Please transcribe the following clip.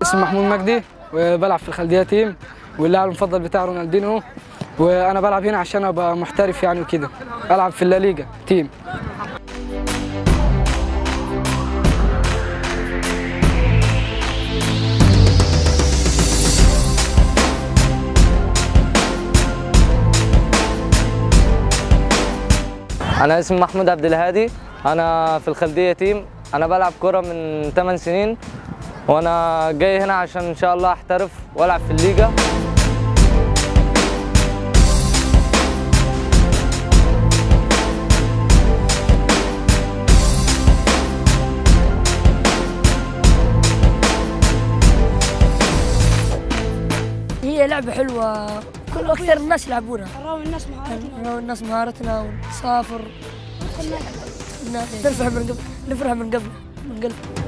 اسمي محمود مجدي وبلعب في الخلديه تيم واللاعب المفضل بتاعي رونالدينو وانا بلعب هنا عشان ابقى محترف يعني وكده العب في الليجا تيم انا اسمي محمود عبد الهادي انا في الخلديه تيم انا بلعب كره من 8 سنين وانا جاي هنا عشان ان شاء الله احترف والعب في الليجا هي لعبة حلوة كل أكثر الناس يلعبونها نراوي الناس مهاراتنا نراوي الناس مهارتنا ونسافر نفرح من قبل نفرح من قبل من قلب